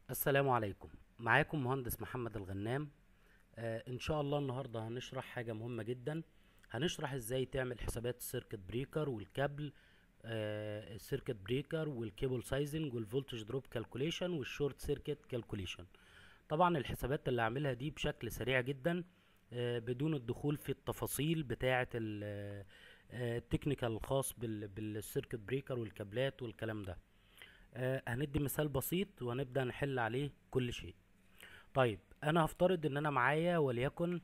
السلام عليكم معاكم مهندس محمد الغنام آه ان شاء الله النهارده هنشرح حاجه مهمه جدا هنشرح ازاي تعمل حسابات السيركت بريكر والكابل آه السيركت بريكر والكيبل سايزنج والفولتج دروب كالكوليشن والشورت سيركت كالكوليشن طبعا الحسابات اللي هعملها دي بشكل سريع جدا آه بدون الدخول في التفاصيل بتاعه ال- آه، التكنيكال الخاص بال- بالسيركت بريكر والكابلات والكلام ده آه، هندي مثال بسيط وهنبدأ نحل عليه كل شيء طيب انا هفترض ان انا معايا وليكن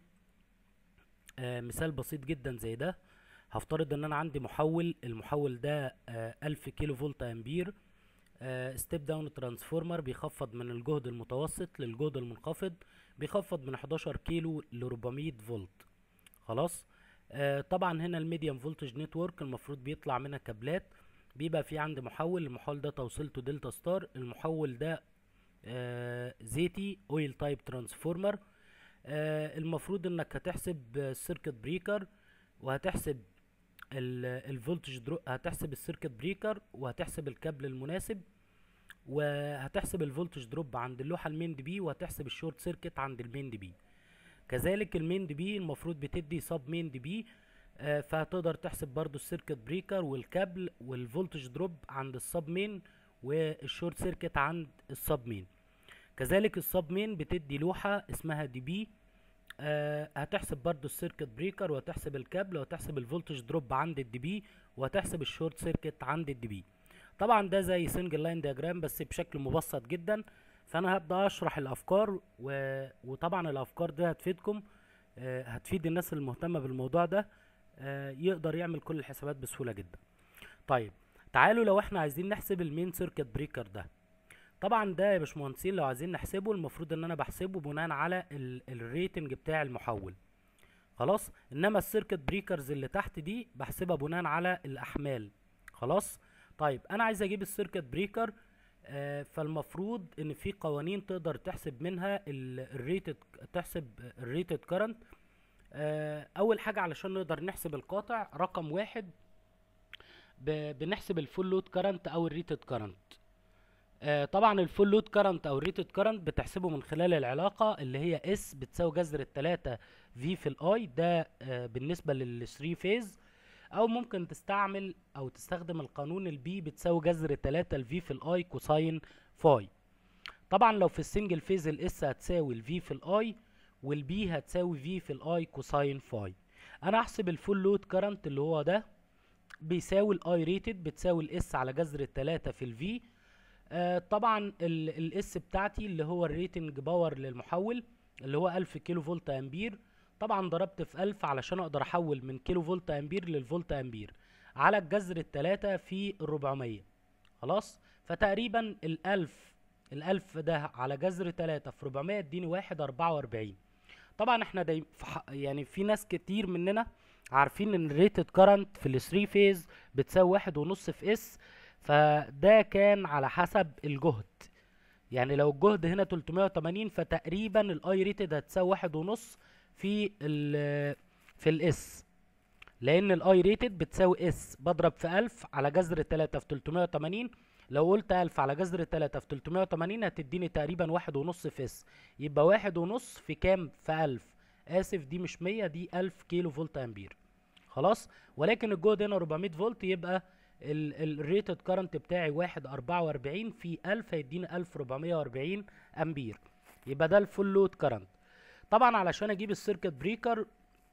آه، مثال بسيط جدا زي ده هفترض ان انا عندي محول المحول ده آه، 1000 كيلو فولت امبير ستيب داون ترانسفورمر بيخفض من الجهد المتوسط للجهد المنخفض بيخفض من 11 كيلو ل 400 فولت خلاص آه طبعا هنا الميديم فولتج نتورك المفروض بيطلع منها كابلات بيبقى في عندي محول المحول ده توصيلته دلتا ستار المحول ده آه زيتي اويل تايب ترانسفورمر آه المفروض انك هتحسب السيركت بريكر وهتحسب الفولتج درو هتحسب السيركت بريكر وهتحسب الكابل المناسب وهتحسب الفولتج دروب عند اللوحه المين دي بي وهتحسب الشورت سيركت عند المين دي بي كذلك المين دي بي المفروض بتدي سب مين دي بي آه، فهتقدر تحسب برضو السيركت بريكر والكابل والفولتج دروب عند السب مين والشورت سيركت عند السب مين كذلك السب مين بتدي لوحة اسمها دي بي آه هتحسب برضو السيركت بريكر وهتحسب الكابل وهتحسب الفولتج دروب عند الدي بي وهتحسب الشورت سيركت عند الدي بي طبعا ده زي سنجل لاين دياجرام بس بشكل مبسط جدا فانا هبدا اشرح الافكار و... وطبعا الافكار دي هتفيدكم آه هتفيد الناس المهتمه بالموضوع ده آه يقدر يعمل كل الحسابات بسهوله جدا طيب تعالوا لو احنا عايزين نحسب المين سيركت بريكر ده طبعا ده يا باشمهندسين لو عايزين نحسبه المفروض ان انا بحسبه بناء على ال- الريتنج بتاع المحول خلاص انما السيركت بريكرز اللي تحت دي بحسبها بناء على الاحمال خلاص طيب انا عايز اجيب السيركت بريكر آه فالمفروض ان في قوانين تقدر تحسب منها الريتد تحسب الريتد كرنت اول حاجه علشان نقدر نحسب القاطع رقم واحد ب- بنحسب الفول لود كرنت او الريتد كرنت آه، طبعا الفول لود كرنت او الريتد كرنت بتحسبه من خلال العلاقه اللي هي اس بتساوي جذر التلاتة في في الاي ده آه، بالنسبه للثري فيز او ممكن تستعمل او تستخدم القانون البي بتساوي جذر التلاتة الفي في الاي كوساين فاي طبعا لو في السنجل فيز الاس هتساوي الفي في الاي والبي هتساوي في في الاي كوساين فاي انا احسب الفول لود كرنت اللي هو ده بيساوي الاي ريتد بتساوي الاس على جذر التلاتة في الفي آه طبعا الاس بتاعتي اللي هو الريتنج باور للمحول اللي هو 1000 كيلو فولت امبير طبعا ضربت في 1000 علشان اقدر احول من كيلو فولت امبير للفولت امبير على الجذر التلاتة في ال 400 خلاص فتقريبا ال 1000 ال 1000 ده على جذر تلاتة في 400 اديني واحد أربعة وأربعين طبعا احنا دايما يعني في ناس كتير مننا عارفين ان الريتد كارنت في الثري فيز بتساوي واحد ونص في اس فده كان على حسب الجهد يعني لو الجهد هنا 380 فتقريبا الاي ريتد هتساوي واحد ونص في ال في الاس لان الاي ريتد بتساوي اس بضرب في 1000 على جذر 3 في 380 لو قلت 1000 على جذر 3 في 380 هتديني تقريبا واحد ونص في اس يبقى واحد ونص في كام في 1000 اسف دي مش 100 دي 1000 كيلو فولت امبير خلاص ولكن الجهد هنا 400 فولت يبقى الريتد كارنت بتاعي واحد أربعة وأربعين في ألف هيديني ألف ربعمية وأربعين أمبير يبقى ده الفول لود كارنت طبعا علشان أجيب السيركت بريكر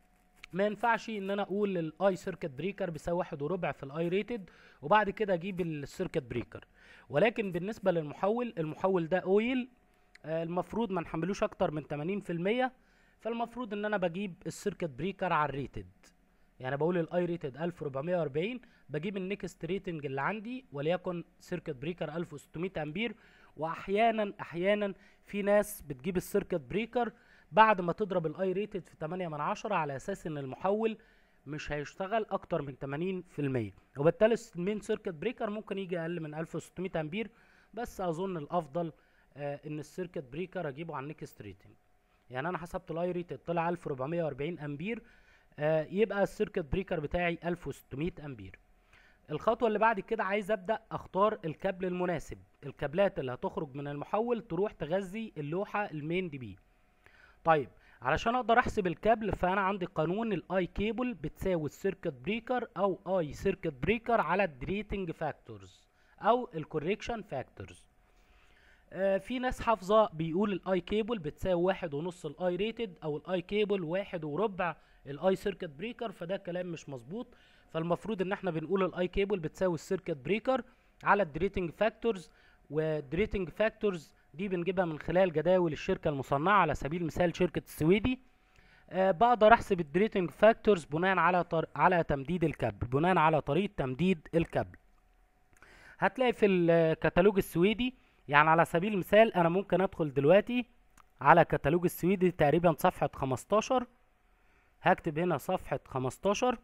ما ينفعش ان انا اقول الاي سيركت بريكر بيساوي واحد وربع في الاي ريتد وبعد كده اجيب السيركت بريكر ولكن بالنسبه للمحول المحول ده اويل آه، المفروض ما نحملوش اكتر من 80% فالمفروض ان انا بجيب السيركت بريكر على الريتد يعني بقول الاي ريتد 1440 بجيب النكست ريتنج اللي عندي وليكن سيركت بريكر 1600 امبير واحيانا احيانا في ناس بتجيب السيركت بريكر بعد ما تضرب الاي ريتد في 8 من 10 على اساس ان المحول مش هيشتغل اكتر من 80% وبالتالي المين سيركت بريكر ممكن يجي اقل من 1600 امبير بس اظن الافضل آه ان السيركت بريكر اجيبه على النكست ريتنج يعني انا حسبت الاي ريتد طلع 1440 امبير آه يبقى السيركت بريكر بتاعي 1600 امبير الخطوة اللي بعد كده عايز ابدأ اختار الكابل المناسب الكابلات اللي هتخرج من المحول تروح تغذي اللوحة المين دي بي طيب علشان اقدر احسب الكابل فانا عندي قانون الاي كيبل بتساوي السيركت بريكر او اي سيركت بريكر على الدريتنج فاكتورز او الكوريكشن فاكتورز آه في ناس حافظه بيقول الاي كيبل بتساوي واحد ونص الاي ريتد او الاي كيبل واحد وربع الاي سيركت بريكر فده كلام مش مظبوط فالمفروض ان احنا بنقول الاي كيبل بتساوي السيركت بريكر على الدريتنج فاكتورز والدريتنج فاكتورز دي بنجيبها من خلال جداول الشركه المصنعه على سبيل المثال شركه السويدي أه بقدر احسب الدريتنج فاكتورز بناء على طر... على تمديد الكابل بناء على طريقه تمديد الكابل هتلاقي في الكتالوج السويدي يعني على سبيل المثال انا ممكن ادخل دلوقتي على كتالوج السويدي تقريبا صفحه 15 هكتب هنا صفحه 15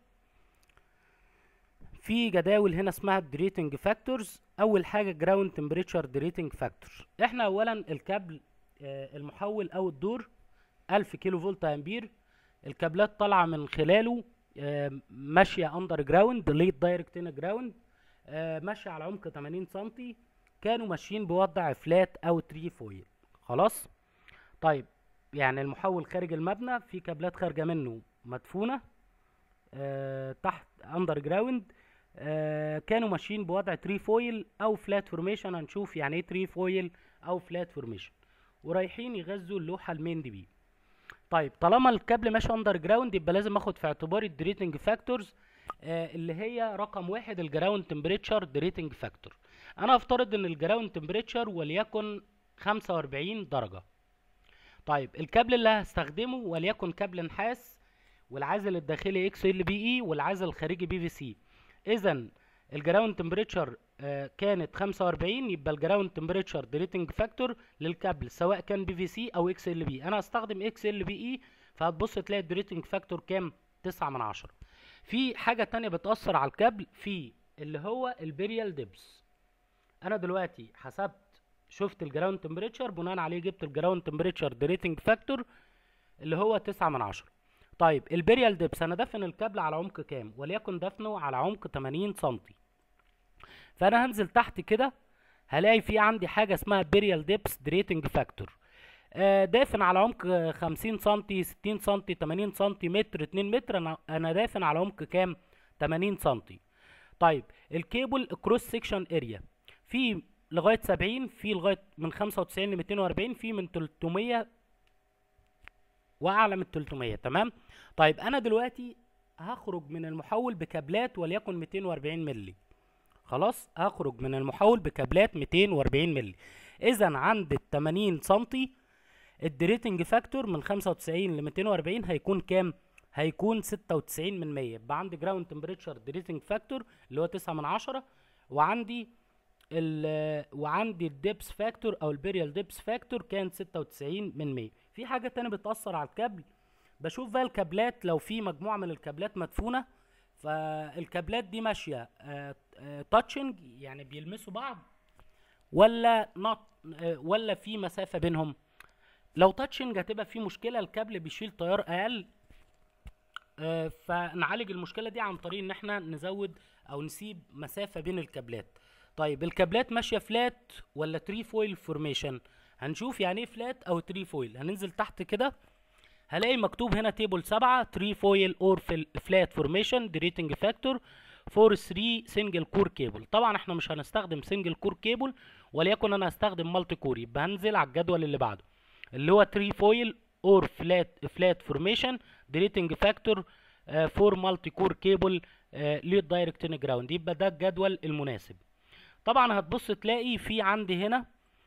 في جداول هنا اسمها دريتنج فاكتورز اول حاجه جراوند تمبريتشر دريتنج فاكتور احنا اولا الكابل آه المحول او الدور 1000 كيلو فولت امبير الكابلات طالعه من خلاله آه ماشيه اندر جراوند ليت دايركت ان جراوند ماشيه على عمق 80 سم كانوا ماشيين بوضع فلات او تري فويل خلاص طيب يعني المحول خارج المبنى في كابلات خارجه منه مدفونه آه تحت اندر جراوند آه كانوا ماشيين بوضع تري فويل او فلات فورميشن هنشوف يعني ايه تري فويل او فلات فورميشن ورايحين يغذوا اللوحه المين دي بي طيب طالما الكابل ماشي اندر جراوند يبقى لازم اخد في اعتباري الدريتنج فاكتورز آه اللي هي رقم واحد الجراوند تمبريتشر دريتنج فاكتور انا افترض ان الجراوند تمبريتشر وليكن 45 درجه طيب الكابل اللي هستخدمه وليكن كابل نحاس والعازل الداخلي اكس ال بي اي والعازل الخارجي بي في سي اذا الجراوند تمبريتشر آه كانت 45 يبقى الجراوند تمبريتشر دريتنج فاكتور للكابل سواء كان بي في سي او اكس ال بي انا هستخدم اكس ال بي اي فهتبص تلاقي الدريتنج فاكتور كام 9 من 10 في حاجه تانية بتاثر على الكابل في اللي هو البريال ديبس انا دلوقتي حسبت شفت الجراوند تمبريتشر بناء عليه جبت الجراوند تمبريتشر دريتنج فاكتور اللي هو 9 من 10 طيب البريال ديبس انا دفن الكابل على عمق كام وليكن دفنه على عمق 80 سم فانا هنزل تحت كده هلاقي في عندي حاجه اسمها بريال ديبس دريتنج فاكتور آه دافن على عمق 50 سم 60 سم 80 سم متر 2 متر انا انا دافن على عمق كام 80 سم طيب الكيبل كروس سيكشن اريا في لغايه 70 في لغايه من 95 ل 240 في من 300 واعلى من 300 تمام طيب انا دلوقتي هخرج من المحول بكابلات وليكن 240 مللي خلاص هخرج من المحول بكابلات 240 مللي اذا عند ال 80 سنتي الدريتنج فاكتور من 95 ل 240 هيكون كام هيكون 96 من 100 يبقى عندي جراوند تمبريتشر دريتنج فاكتور اللي هو 9 من 10 وعندي ال وعندي الديبس فاكتور او البيريال ديبس فاكتور كان 96 من 100 في حاجه تانية بتاثر على الكابل بشوف بقى الكابلات لو في مجموعه من الكابلات مدفونه فالكابلات دي ماشيه تاتشنج يعني بيلمسوا بعض ولا نوت ولا في مسافه بينهم لو تاتشنج هتبقى في مشكله الكابل بيشيل تيار اقل آه فنعالج المشكله دي عن طريق ان احنا نزود او نسيب مسافه بين الكابلات طيب الكابلات ماشيه فلات ولا تري فويل فورميشن هنشوف يعني ايه فلات او تري فويل هننزل تحت كده هلاقي مكتوب هنا تيبل 7 تري فويل اور فلات فورميشن دريتنج فاكتور فور 3 سنجل كور كيبل طبعا احنا مش هنستخدم سنجل كور كيبل وليكن انا هستخدم مالتي كور يبقى هنزل على الجدول اللي بعده اللي هو تري فويل اور فلات فلات فورميشن دريتنج فاكتور فور مالتي كور كيبل ليد دايركت ان جراوند يبقى ده الجدول المناسب طبعا هتبص تلاقي في عندي هنا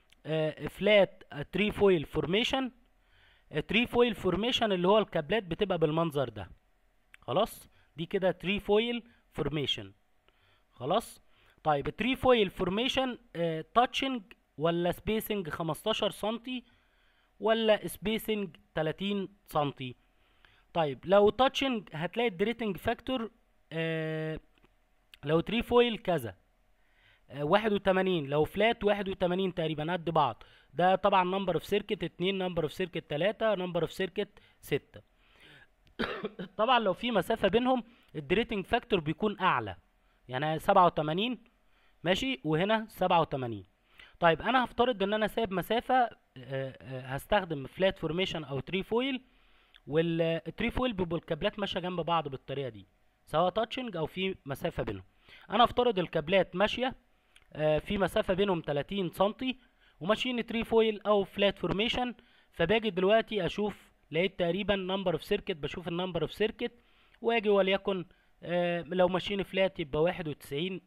فلات تري فويل فورميشن تري فويل فورميشن اللي هو الكابلات بتبقى بالمنظر ده خلاص دي كده تري فويل فورميشن خلاص طيب التري فويل فورميشن تاتشنج ولا سبيسنج 15 سنتي ولا سبيسنج 30 سنتي طيب لو تاتشنج هتلاقي الدريتنج فاكتور آه لو تري فويل كذا واحد وتمانين لو فلات واحد وتمانين تقريبا قد بعض ده طبعا نمبر اوف سيركت اتنين نمبر اوف سيركت تلاتة نمبر اوف سيركت ستة طبعا لو في مسافة بينهم الدريتنج فاكتور بيكون اعلى يعني 87 ماشي وهنا 87 طيب انا هفترض ان انا سايب مسافه آه، آه، هستخدم فلات فورميشن او تري فويل والتري فويل بيبقوا الكابلات ماشيه جنب بعض بالطريقه دي سواء تاتشنج او في مسافه بينهم انا افترض الكابلات ماشيه آه، في مسافه بينهم 30 سنتي وماشيين تري فويل او فلات فورميشن فباجي دلوقتي اشوف لقيت تقريبا نمبر اوف سيركت بشوف النمبر اوف سيركت واجي وليكن آه، لو ماشيين فلات يبقى 91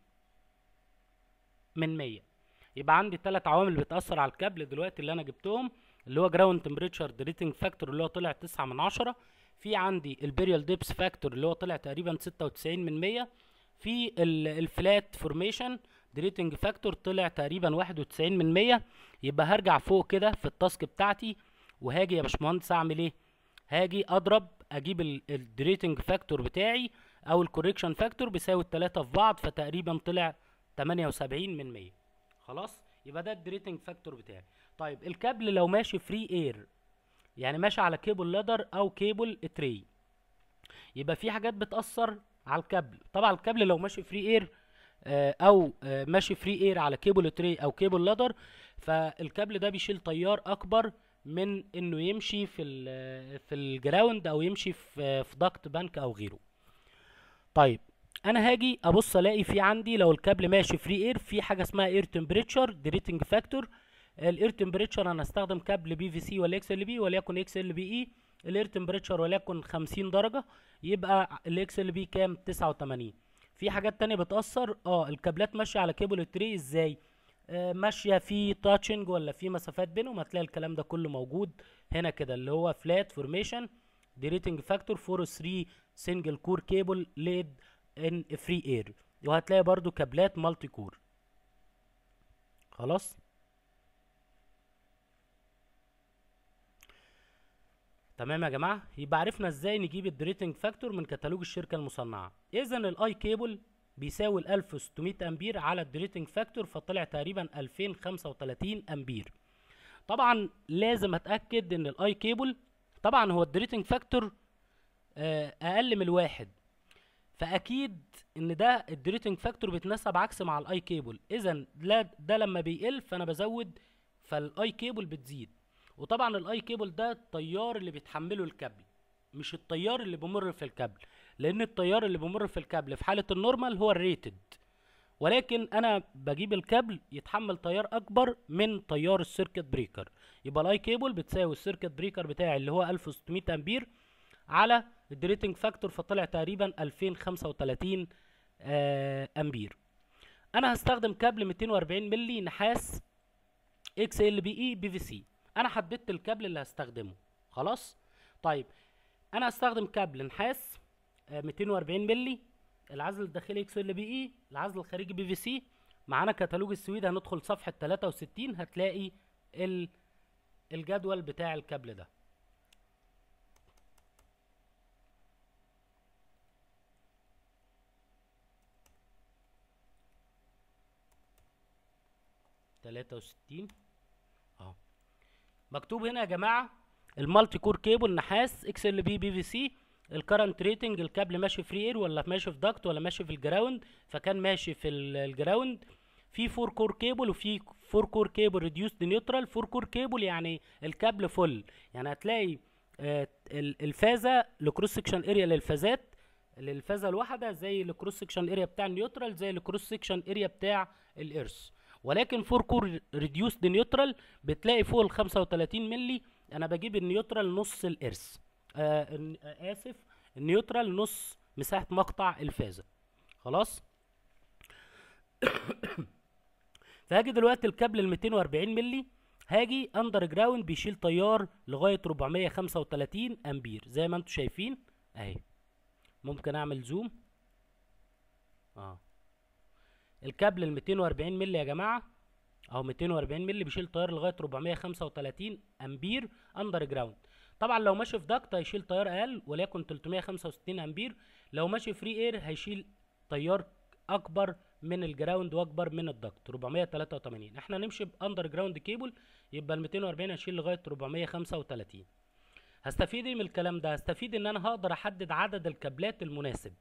من 100 يبقى عندي ثلاث عوامل بتأثر على الكابل دلوقتي اللي انا جبتهم اللي هو جراوند تمبريتشر دريتنج فاكتور اللي هو طلع 9 من 10 في عندي البيريال ديبس فاكتور اللي هو طلع تقريبا 96 من 100 في الفلات فورميشن دريتنج فاكتور طلع تقريبا 91 من 100 يبقى هرجع فوق كده في التاسك بتاعتي وهاجي يا باشمهندس اعمل ايه هاجي اضرب اجيب الدريتنج فاكتور بتاعي او الكوريكشن فاكتور بيساوي التلاتة في بعض فتقريبا طلع 78 من 100 خلاص يبقى ده الدريتنج فاكتور بتاعي طيب الكابل لو ماشي فري اير يعني ماشي على كيبل لادر او كيبل تري يبقى في حاجات بتأثر على الكابل طبعا الكابل لو ماشي فري اير او آه، ماشي فري اير على كيبل تري او كيبل لادر فالكابل ده بيشيل تيار اكبر من انه يمشي في ال في الجراوند او يمشي في في ضغط بنك او غيره طيب انا هاجي ابص الاقي في عندي لو الكابل ماشي فري اير في حاجه اسمها اير تمبريتشر دريتنج فاكتور الاير تمبريتشر انا استخدم كابل بي في سي ولا اكس ال بي وليكن اكس ال بي اي الاير تمبريتشر وليكن 50 درجه يبقى الاكس ال بي كام 89 في حاجات تانية بتأثر اه الكابلات ماشية على كيبل التري ازاي آه ماشية في تاتشنج ولا في مسافات بينهم هتلاقي الكلام ده كله موجود هنا كده اللي هو فلات فورميشن دريتنج فاكتور فور 3 سنجل كور كيبل ليد ان فري اير وهتلاقي برضو كابلات مالتي كور خلاص تمام يا جماعه يبقى عرفنا ازاي نجيب الدريتنج فاكتور من كتالوج الشركه المصنعه اذا الاي كيبل بيساوي ال 1600 امبير على الدريتنج فاكتور فطلع تقريبا 2035 امبير طبعا لازم اتاكد ان الاي كيبل طبعا هو الدريتنج فاكتور آه، اقل من الواحد فاكيد ان ده الدريتنج فاكتور بيتناسب عكس مع الاي كيبل اذا لا ده لما بيقل فانا بزود فالاي كيبل بتزيد وطبعا الاي كيبل ده التيار اللي بيتحمله الكابل مش التيار اللي بيمر في الكابل لان التيار اللي بيمر في الكابل في حاله النورمال هو الريتد ولكن انا بجيب الكابل يتحمل تيار اكبر من تيار السيركت بريكر يبقى الاي كيبل بتساوي السيركت بريكر بتاعي اللي هو 1600 امبير على الدريتنج فاكتور فطلع تقريبا 2035 آه امبير انا هستخدم كابل 240 ملي نحاس اكس ال بي اي بي في سي انا حددت الكابل اللي هستخدمه خلاص طيب انا هستخدم كابل نحاس آه 240 ملي العزل الداخلي اكس ال بي اي العزل الخارجي بي في سي معانا كتالوج السويد هندخل صفحه 63 هتلاقي ال الجدول بتاع الكابل ده تلاتة وستين اهو مكتوب هنا يا جماعة المالتي كور كيبل نحاس اكس ال بي بي في سي الكرنت ريتنج الكابل ماشي فري اير ولا ماشي في داكت ولا ماشي في الجراوند فكان ماشي في ال- الجراوند في فور كور كيبل وفي فور كور كيبل ريديوسد نيوترال فور كور كيبل يعني الكابل فل يعني هتلاقي آه، ال- الفازه الكروس سكشن اريا للفازات للفازه الواحده زي الكروس سكشن اريا بتاع النيوترال زي الكروس سكشن اريا بتاع الارث ولكن فور كور ريديوسد نيوترال بتلاقي فوق ال 35 ملي انا بجيب النيوترال نص الارث آه الن- آه اسف النيوترال نص مساحه مقطع الفازه خلاص فهاجي دلوقتي الكابل ال 240 ملي هاجي اندر جراوند بيشيل تيار لغايه 435 امبير زي ما انتم شايفين اهي ممكن اعمل زوم اه الكابل ال 240 مللي يا جماعه اهو 240 مللي بيشيل تيار لغايه 435 امبير اندر جراوند طبعا لو ماشي في داكت هيشيل تيار اقل وليكن 365 امبير لو ماشي فري اير هيشيل تيار اكبر من الجراوند واكبر من الداكت 483 احنا نمشي باندر جراوند كيبل يبقى ال 240 هيشيل لغايه 435 هستفيد ايه من الكلام ده هستفيد ان انا هقدر احدد عدد الكابلات المناسب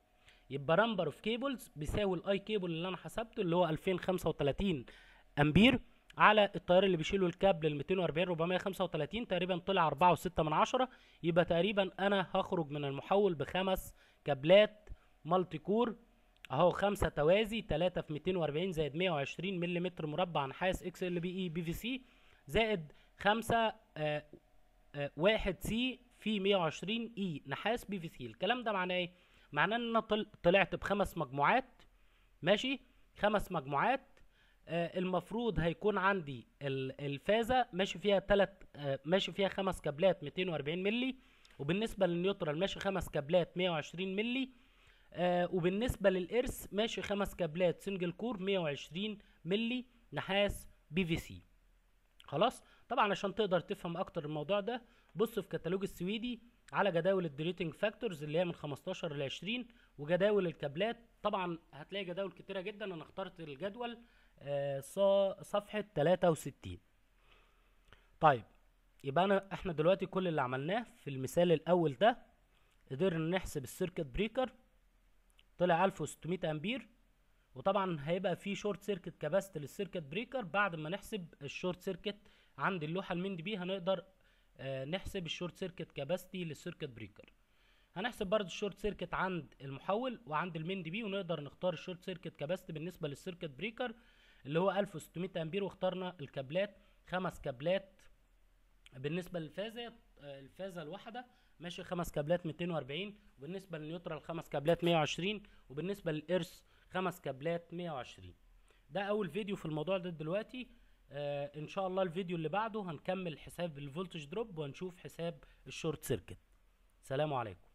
يبقى نمبر اوف كيبلز بيساوي الاي كيبل اللي انا حسبته اللي هو 2035 امبير على التيار اللي بيشيله الكابل ال 240 435 تقريبا طلع 4.6 من عشرة يبقى تقريبا انا هخرج من المحول بخمس كابلات مالتي كور اهو خمسة توازي 3 في 240 زائد 120 ملم مربع نحاس اكس ال بي اي بي في سي زائد خمسة آه آه واحد سي في 120 اي نحاس بي في سي الكلام ده معناه ايه؟ معناه ان انا طل- طلعت بخمس مجموعات ماشي خمس مجموعات آه المفروض هيكون عندي ال- الفازة ماشي فيها تلات آه ماشي فيها خمس كابلات 240 ملي وبالنسبة للنيوترال ماشي خمس كابلات 120 ملي آه وبالنسبة للإرث ماشي خمس كابلات سنجل كور 120 ملي نحاس بي في سي خلاص طبعا عشان تقدر تفهم اكتر الموضوع ده بص في كتالوج السويدي على جداول الدريتنج فاكتورز اللي هي من 15 ل 20 وجداول الكابلات طبعا هتلاقي جداول كتيره جدا انا اخترت الجدول آه صا- صفحه 63 طيب يبقى انا احنا دلوقتي كل اللي عملناه في المثال الاول ده قدرنا نحسب السيركت بريكر طلع 1600 امبير وطبعا هيبقى في شورت سيركت كاباسيتي للسيركت بريكر بعد ما نحسب الشورت سيركت عند اللوحه المين دي بي هنقدر آه نحسب الشورت سيركت كاباسيتي للسيركت بريكر هنحسب برضه الشورت سيركت عند المحول وعند المين دي بي ونقدر نختار الشورت سيركت كاباسيتي بالنسبه للسيركت بريكر اللي هو 1600 امبير واخترنا الكابلات خمس كابلات بالنسبه للفازه آه، الفازه الواحده ماشي خمس كابلات 240 وبالنسبه للنيوترال خمس كابلات 120 وبالنسبه للارث خمس كابلات 120 ده اول فيديو في الموضوع ده دلوقتي آه ان شاء الله الفيديو اللي بعده هنكمل حساب الفولتج دروب وهنشوف حساب الشورت سيركت سلام عليكم